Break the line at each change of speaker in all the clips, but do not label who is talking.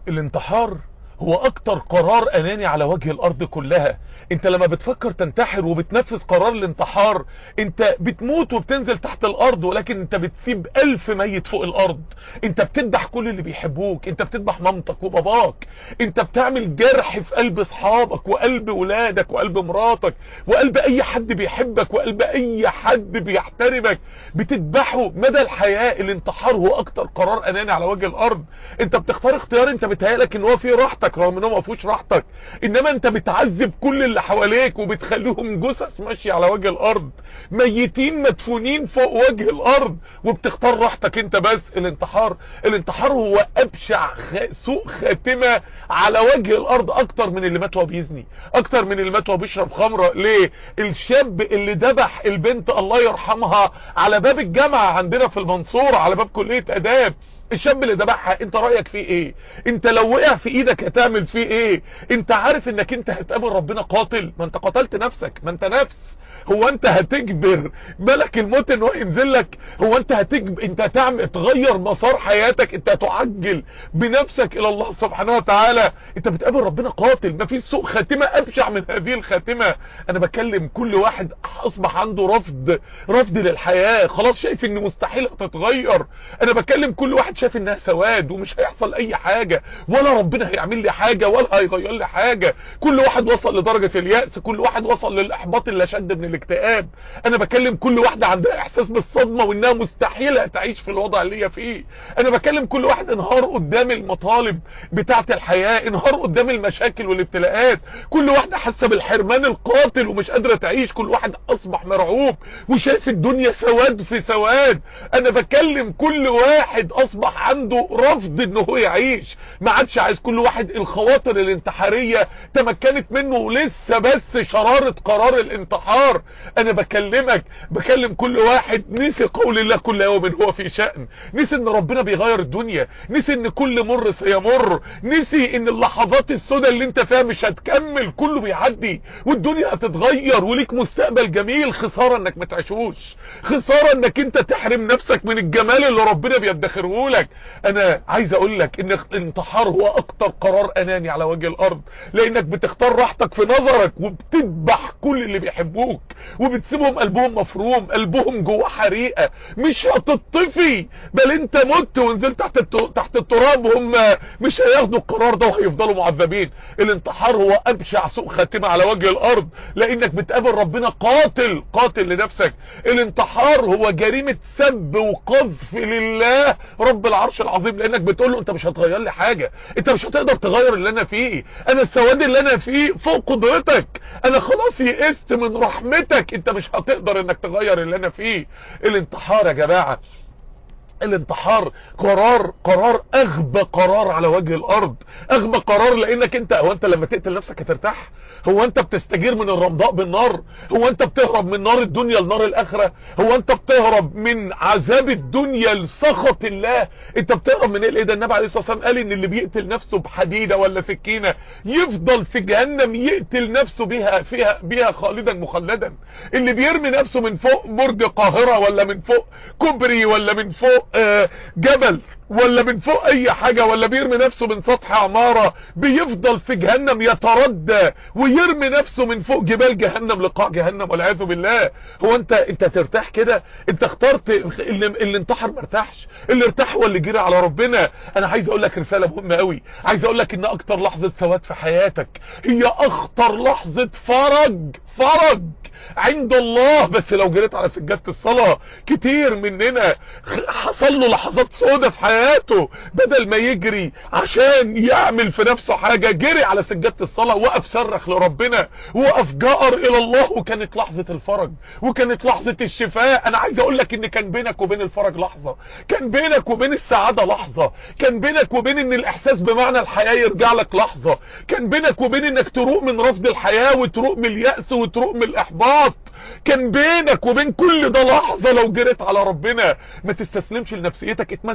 الانتحار هو اكتر قرار اناني على وجه الارض كلها انت لما بتفكر تنتحر وبتنفذ قرار الانتحار انت بتموت وبتنزل تحت الارض ولكن انت بتسيب الف ميت فوق الارض انت بتذبح كل اللي بيحبوك انت بتذبح مامتك وباباك انت بتعمل جرح في قلب اصحابك وقلب ولادك وقلب مراتك وقلب اي حد بيحبك وقلب اي حد بيحترمك بتذبحه مدى الحياة الانتحار هو اكتر قرار اناني على وجه الارض انت بتختار اختيار انت بتهيالك ان هو فيه راحتك رغم ان هو ما فيهوش راحتك انما انت بتعذب كل اللي حواليك وبتخليهم جثث ماشيه على وجه الارض ميتين مدفونين فوق وجه الارض وبتختار راحتك انت بس الانتحار الانتحار هو ابشع خ... سوء خاتمه على وجه الارض اكتر من اللي مات وهو بيزني اكتر من اللي مات وهو بيشرب خمره ليه الشاب اللي ذبح البنت الله يرحمها على باب الجامعه عندنا في المنصوره على باب كليه اداب الشاب اللي ذبحها انت رأيك فيه ايه انت لو وقع في ايدك هتعمل فيه ايه انت عارف انك انت هتقابل ربنا قاتل ما انت قتلت نفسك ما انت نفس هو انت هتجبر ملك الموت ان هو ينزل لك هو انت هتجبر انت هتعمل تغير مسار حياتك انت هتعجل بنفسك الى الله سبحانه وتعالى انت بتقابل ربنا قاتل ما فيش سوء خاتمه ابشع من هذه الخاتمه انا بكلم كل واحد اصبح عنده رفض رفض للحياه خلاص شايف ان مستحيل هتتغير انا بكلم كل واحد شايف انها سواد ومش هيحصل اي حاجه ولا ربنا هيعمل لي حاجه ولا هيغير لي حاجه كل واحد وصل لدرجه الياس كل واحد وصل للاحباط اللي اشد من الاكتئاب انا بكلم كل واحده عندها احساس بالصدمه وانها مستحيل تعيش في الوضع اللي هي فيه انا بكلم كل واحد انهار قدام المطالب بتاعه الحياه انهار قدام المشاكل والابتلاءات كل واحده حاسه بالحرمان القاتل ومش قادره تعيش كل واحد اصبح مرعوب وشايف الدنيا سواد في سواد انا بكلم كل واحد اصبح عنده رفض ان هو يعيش ما عادش عايز كل واحد الخواطر الانتحاريه تمكنت منه ولسه بس شراره قرار الانتحار انا بكلمك بكلم كل واحد نسي قول الله كل يوم هو في شأن نسي ان ربنا بيغير الدنيا نسي ان كل مر سيمر نسي ان اللحظات السوداء اللي انت فيها مش هتكمل كله بيعدي والدنيا هتتغير وليك مستقبل جميل خسارة انك ما تعيشوش خسارة انك انت تحرم نفسك من الجمال اللي ربنا بيدخره لك انا عايز اقول لك ان الانتحار هو اكتر قرار اناني على وجه الارض لانك بتختار راحتك في نظرك وبتذبح كل اللي بيحبوك وبتسيبهم قلبهم مفروم قلبهم جواه حريقه مش هتطفي بل انت مت ونزلت تحت تحت التراب هم مش هياخدوا القرار ده وهيفضلوا معذبين الانتحار هو ابشع سوء خاتمه على وجه الارض لانك بتقابل ربنا قاتل قاتل لنفسك الانتحار هو جريمه سب وقذف لله رب العرش العظيم لانك بتقول له انت مش هتغير لي حاجه انت مش هتقدر تغير اللي انا فيه انا السواد اللي انا فيه فوق قدرتك انا خلاص يئست من رحمتك انت مش هتقدر انك تغير اللي انا فيه الانتحار يا جماعه الانتحار قرار قرار اغبى قرار على وجه الارض اغبى قرار لانك انت هو انت لما تقتل نفسك هترتاح هو انت بتستجير من الرمضاء بالنار هو انت بتهرب من نار الدنيا لنار الاخره هو انت بتهرب من عذاب الدنيا لسخط الله انت بتهرب من ايه ده النبي عليه الصلاه والسلام قال ان اللي بيقتل نفسه بحديده ولا سكينه يفضل في جهنم يقتل نفسه بها فيها بها خالدا مخلدا اللي بيرمي نفسه من فوق برج قاهره ولا من فوق كوبري ولا من فوق جبل ولا من فوق اي حاجة ولا بيرمي نفسه من سطح عمارة بيفضل في جهنم يتردى ويرمي نفسه من فوق جبال جهنم لقاع جهنم والعياذ بالله هو انت انت ترتاح كده انت اخترت اللي, اللي انتحر ما ارتاحش اللي ارتاح هو اللي جرى على ربنا انا عايز اقول لك رسالة مهمة قوي عايز اقول لك ان اكتر لحظة سواد في حياتك هي اخطر لحظة فرج فرج عند الله بس لو جريت على سجادة الصلاة كتير مننا حصل له لحظات سودة في حياته بدل ما يجري عشان يعمل في نفسه حاجة جري على سجادة الصلاة وقف صرخ لربنا وقف جأر الى الله وكانت لحظة الفرج وكانت لحظة الشفاء انا عايز اقول لك ان كان بينك وبين الفرج لحظة كان بينك وبين السعادة لحظة كان بينك وبين ان الاحساس بمعنى الحياة يرجع لك لحظة كان بينك وبين انك تروق من رفض الحياة وتروق من اليأس وتروق من الاحباط كان بينك وبين كل ده لحظة لو جريت على ربنا ما تستسلمش لنفسيتك اتمسك بالحياة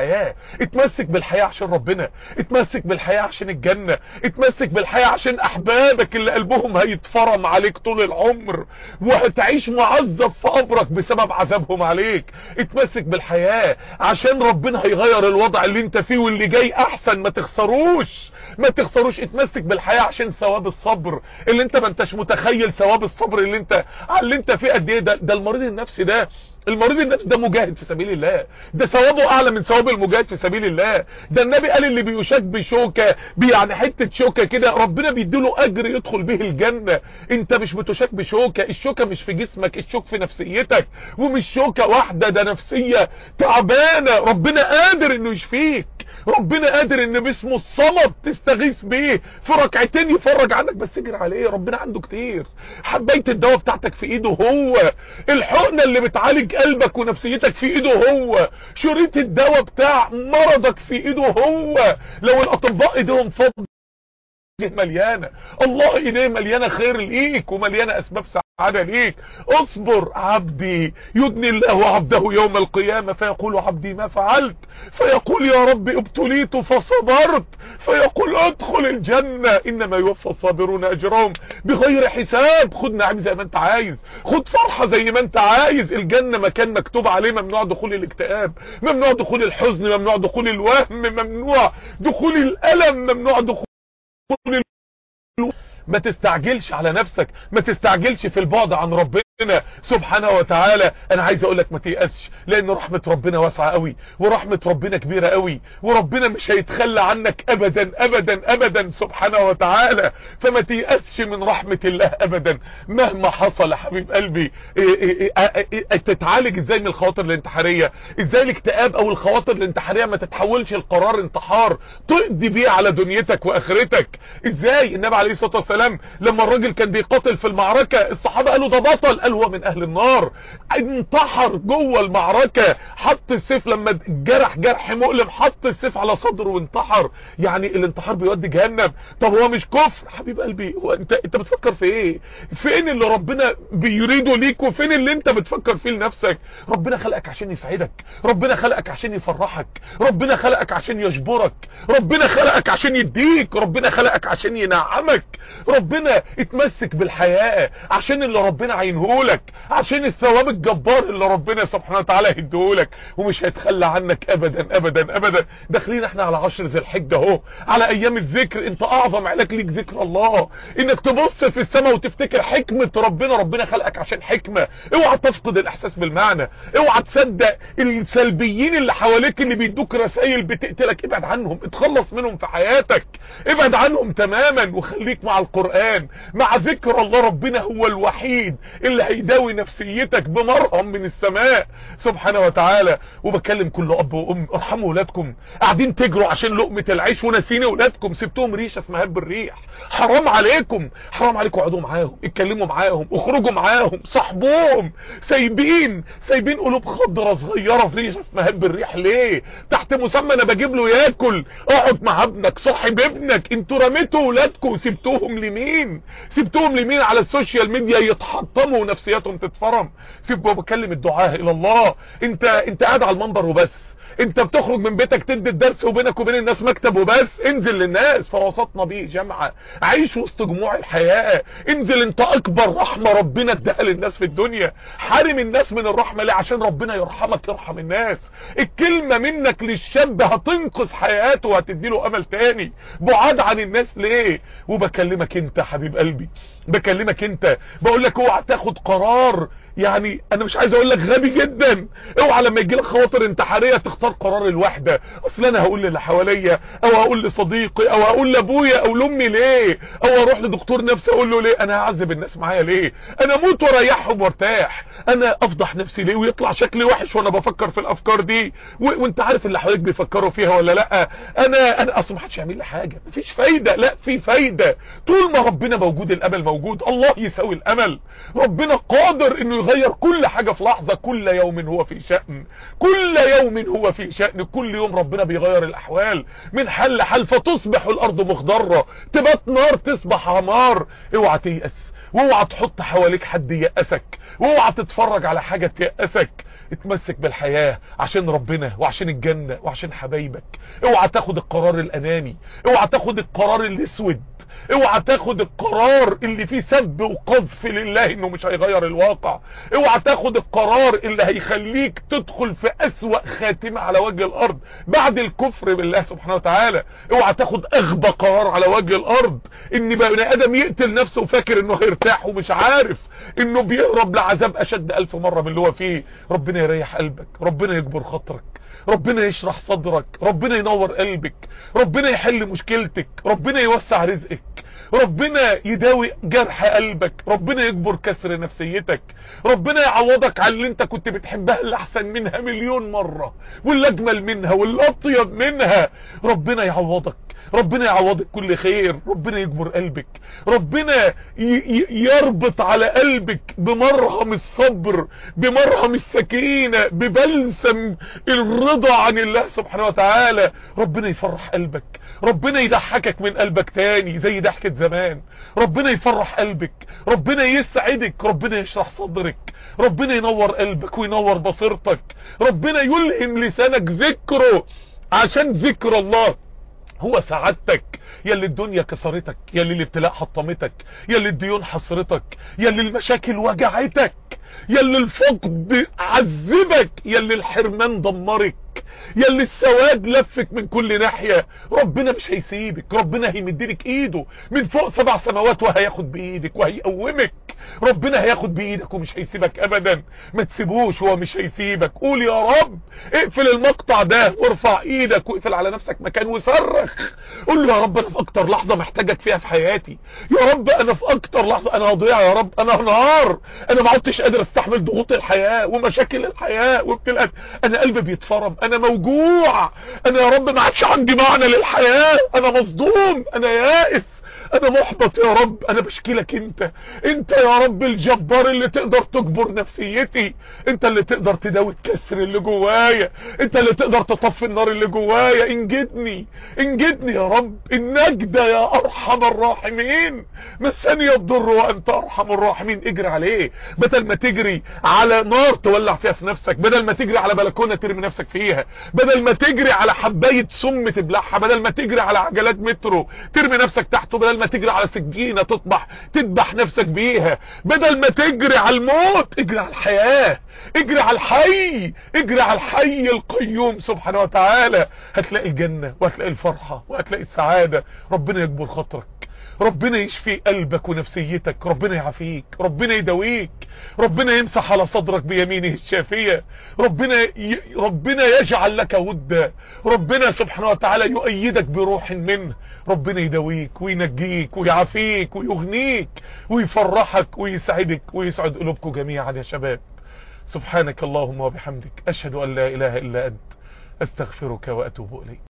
بالحياة اتمسك بالحياة عشان ربنا اتمسك بالحياة عشان الجنة اتمسك بالحياة عشان احبابك اللي قلبهم هيتفرم عليك طول العمر وهتعيش معذب في قبرك بسبب عذابهم عليك اتمسك بالحياة عشان ربنا هيغير الوضع اللي انت فيه واللي جاي احسن ما تخسروش ما تخسروش اتمسك بالحياة عشان ثواب الصبر اللي انت ما انتش متخيل ثواب الصبر اللي انت اللي انت فيه قد ايه ده ده المريض النفسي ده المريض النفسي ده مجاهد في سبيل الله ده ثوابه اعلى من ثواب المجاهد في سبيل الله ده النبي قال اللي بيشاك بشوكه يعني حته شوكه كده ربنا بيديله اجر يدخل به الجنه انت مش بتشاك بشوكه الشوكه مش في جسمك الشوك في نفسيتك ومش شوكه واحده ده نفسيه تعبانه ربنا قادر انه يشفيك ربنا قادر ان باسمه الصمد تستغيث بيه في ركعتين يفرج عنك بس اجري عليه ربنا عنده كتير حبايه الدواء بتاعتك في ايده هو الحقنه اللي بتعالج قلبك ونفسيتك في ايده هو شريط الدواء بتاع مرضك في ايده هو لو الاطباء ايديهم فضل مليانة الله ايديه مليانة خير ليك ومليانة اسباب سعادة ليك اصبر عبدي يدني الله عبده يوم القيامة فيقول عبدي ما فعلت فيقول يا رب ابتليت فصبرت فيقول ادخل الجنة انما يوفى الصابرون اجرهم بغير حساب خد نعيم زي ما انت عايز خد فرحة زي ما انت عايز الجنة مكان مكتوب عليه ممنوع دخول الاكتئاب ممنوع دخول الحزن ممنوع دخول الوهم ممنوع دخول الالم ممنوع دخول ما تستعجلش على نفسك ما تستعجلش في البعد عن ربنا سبحانه وتعالى انا عايز اقول لك ما تيأسش لان رحمة ربنا واسعة قوي ورحمة ربنا كبيرة قوي وربنا مش هيتخلى عنك ابدا ابدا ابدا سبحانه وتعالى فما تيأسش من رحمة الله ابدا مهما حصل يا حبيب قلبي تتعالج ازاي من الخواطر الانتحارية ازاي الاكتئاب او الخواطر الانتحارية ما تتحولش القرار انتحار تقضي بيه على دنيتك واخرتك ازاي النبي عليه الصلاة والسلام لما الراجل كان بيقاتل في المعركة الصحابة قالوا ده بطل قال هو من اهل النار انتحر جوه المعركة حط السيف لما جرح جرح مؤلم حط السيف على صدره وانتحر يعني الانتحار بيودي جهنم طب هو مش كفر حبيب قلبي هو انت انت بتفكر في ايه فين اللي ربنا بيريده ليك وفين اللي انت بتفكر فيه لنفسك ربنا خلقك عشان يسعدك ربنا خلقك عشان يفرحك ربنا خلقك عشان يجبرك ربنا خلقك عشان يديك ربنا خلقك عشان ينعمك ربنا اتمسك بالحياة عشان اللي ربنا عينهولك عشان الثواب الجبار اللي ربنا سبحانه وتعالى هيديهولك ومش هيتخلى عنك ابدا ابدا ابدا داخلين احنا على عشر ذي الحجة اهو على ايام الذكر انت اعظم علاج ليك ذكر الله انك تبص في السماء وتفتكر حكمة ربنا ربنا خلقك عشان حكمة اوعى تفقد الاحساس بالمعنى اوعى تصدق السلبيين اللي حواليك اللي بيدوك رسائل بتقتلك ابعد عنهم اتخلص منهم في حياتك ابعد عنهم تماما وخليك مع القرآن مع ذكر الله ربنا هو الوحيد اللي هيداوي نفسيتك بمرهم من السماء سبحانه وتعالى وبكلم كل اب وام ارحموا ولادكم قاعدين تجروا عشان لقمة العيش وناسين ولادكم سبتهم ريشة في مهب الريح حرام عليكم حرام عليكم اقعدوا معاهم اتكلموا معاهم اخرجوا معاهم صاحبوهم سايبين سايبين قلوب خضرة صغيرة في ريشة في مهب الريح ليه تحت مسمى انا بجيب له ياكل اقعد مع ابنك صاحب ابنك انتوا رميتوا ولادكم وسبتوهم لمين سبتوهم لمين على السوشيال ميديا يتحطموا ونفسياتهم تتفرم سيبوا بكلم الدعاء الى الله انت انت قاعد على المنبر وبس انت بتخرج من بيتك تدي الدرس وبينك وبين الناس مكتب وبس انزل للناس فوسطنا بيه جمعة عيش وسط جموع الحياة انزل انت اكبر رحمة ربنا اداها للناس في الدنيا حارم الناس من الرحمة ليه عشان ربنا يرحمك يرحم الناس الكلمة منك للشاب هتنقذ حياته وهتدي له امل تاني بعاد عن الناس ليه وبكلمك انت حبيب قلبي بكلمك انت بقول لك اوعى تاخد قرار يعني انا مش عايز اقول لك غبي جدا اوعى لما يجي لك خواطر انتحاريه تختار قرار الوحده اصل انا هقول للي حواليا او هقول لصديقي او هقول لابويا او لامي ليه او اروح لدكتور نفسي اقول له ليه انا هعذب الناس معايا ليه انا اموت واريحهم وارتاح انا افضح نفسي ليه ويطلع شكلي وحش وانا بفكر في الافكار دي و... وانت عارف اللي حواليك بيفكروا فيها ولا لا انا انا اصلا ما حدش يعمل لي حاجه مفيش فايده لا في فايده طول ما ربنا موجود الامل موجود الله يساوي الامل ربنا قادر انه يغير كل حاجة في لحظة كل يوم هو في شأن كل يوم هو في شأن كل يوم ربنا بيغير الاحوال من حل لحل فتصبح الارض مخضرة تبات نار تصبح عمار اوعى تيأس واوعى تحط حواليك حد يأسك واوعى تتفرج على حاجة تيأسك اتمسك بالحياة عشان ربنا وعشان الجنة وعشان حبايبك اوعى تاخد القرار الاناني اوعى تاخد القرار الاسود اوعى تاخد القرار اللي فيه سب وقذف لله انه مش هيغير الواقع اوعى تاخد القرار اللي هيخليك تدخل في اسوأ خاتمة على وجه الارض بعد الكفر بالله سبحانه وتعالى اوعى تاخد اغبى قرار على وجه الارض ان بني ادم يقتل نفسه وفاكر انه هيرتاح ومش عارف انه بيهرب لعذاب اشد الف مرة من اللي هو فيه ربنا يريح قلبك ربنا يجبر خاطرك ربنا يشرح صدرك ربنا ينور قلبك ربنا يحل مشكلتك ربنا يوسع رزقك ربنا يداوي جرح قلبك ربنا يجبر كسر نفسيتك ربنا يعوضك على اللي انت كنت بتحبها اللي احسن منها مليون مرة واللي اجمل منها واللي اطيب منها ربنا يعوضك ربنا يعوضك كل خير ربنا يجبر قلبك ربنا يربط على قلبك بمرهم الصبر بمرهم السكينة ببلسم الرضا عن الله سبحانه وتعالى ربنا يفرح قلبك ربنا يضحكك من قلبك تاني زي ضحكة زمان ربنا يفرح قلبك ربنا يسعدك ربنا يشرح صدرك ربنا ينور قلبك وينور بصيرتك ربنا يلهم لسانك ذكره عشان ذكر الله هو سعادتك يا اللي الدنيا كسرتك يا اللي الابتلاء حطمتك يا اللي الديون حصرتك يا اللي المشاكل وجعتك يا اللي الفقد عذبك يا اللي الحرمان دمرك يا اللي السواد لفك من كل ناحية ربنا مش هيسيبك ربنا هيمدلك ايده من فوق سبع سماوات وهياخد بايدك وهيقومك ربنا هياخد بايدك ومش هيسيبك ابدا ما تسيبوش هو مش هيسيبك قول يا رب اقفل المقطع ده وارفع ايدك واقفل على نفسك مكان وصرخ قول له يا رب انا في اكتر لحظة محتاجك فيها في حياتي يا رب انا في اكتر لحظة انا هضيع يا رب انا نهار انا ما عدتش قادر استحمل ضغوط الحياة ومشاكل الحياة وابتلاءات انا قلبي بيتفرم انا موجوع انا يا رب ما عادش عندي معنى للحياة انا مصدوم انا يائس انا محبط يا رب انا بشكي لك انت انت يا رب الجبار اللي تقدر تجبر نفسيتي انت اللي تقدر تداوي الكسر اللي جوايا انت اللي تقدر تطفي النار اللي جوايا انجدني انجدني يا رب النجدة يا ارحم الراحمين مسني الضر وانت ارحم الراحمين اجري عليه بدل ما تجري على نار تولع فيها في نفسك بدل ما تجري على بلكونة ترمي نفسك فيها بدل ما تجري على حباية سم تبلعها بدل ما تجري على عجلات مترو ترمي نفسك تحته بدل ما تجري على سكينة تطبح تذبح نفسك بيها بدل ما تجري على الموت اجري على الحياة اجري على الحي اجري على الحي القيوم سبحانه وتعالى هتلاقي الجنة وهتلاقي الفرحة وهتلاقي السعادة ربنا يكبر خاطرك ربنا يشفي قلبك ونفسيتك ربنا يعافيك ربنا يداويك ربنا يمسح على صدرك بيمينه الشافية ربنا ي... ربنا يجعل لك ودا ربنا سبحانه وتعالى يؤيدك بروح منه ربنا يداويك وينجيك ويعافيك ويغنيك ويفرحك ويسعدك ويسعد قلوبكم جميعا يا شباب سبحانك اللهم وبحمدك أشهد أن لا إله إلا أنت أستغفرك وأتوب إليك